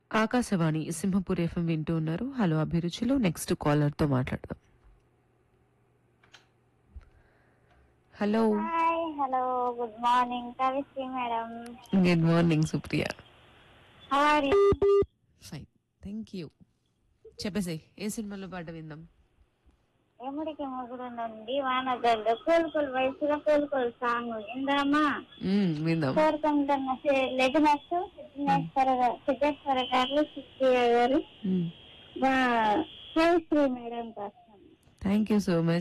Akashvani Simhapur FM వింటూ ఉన్నారు hello అభిరుచిలో next caller తో మాట్లాడదాం hello hi hello good morning Kavishri madam good morning Supriya how are you fine thank you చెప్పేసి ఏ సినిమాలో పాట విందాం ఎముడికి ముగ్గురు నుండి వానగల్లు కోలుకోలు వయసులో కోలుకోలు సాంగ్ ఇందామా మ్మ్, విందాం కోరుకుంటున్న లెగనెస్ సిద్ధేశ్వర సిద్ధేశ్వర గారు సుప్రియ గారు మ్మ్. కవిశ్రీ మేడం కోసం థ్యాంక్ యూ సో మచ్